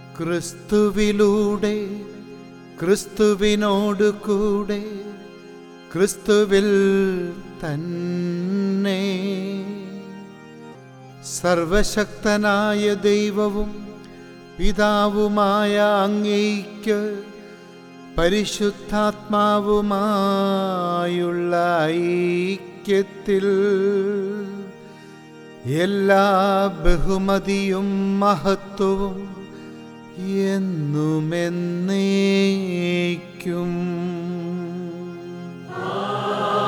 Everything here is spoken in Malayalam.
ക്രിസ്തുവിലൂടെ ക്രിസ്തുവിനോട് കൂടെ ക്രിസ്തുവിൽ തന്നെ സർവശക്തനായ ദൈവവും പിതാവുമായ അങ്ങേയ്ക്ക് പരിശുദ്ധാത്മാവുമായുള്ള ഐക്യത്തിൽ എല്ലാ ബഹുമതിയും മഹത്വവും എന്നുമെന്നേക്കും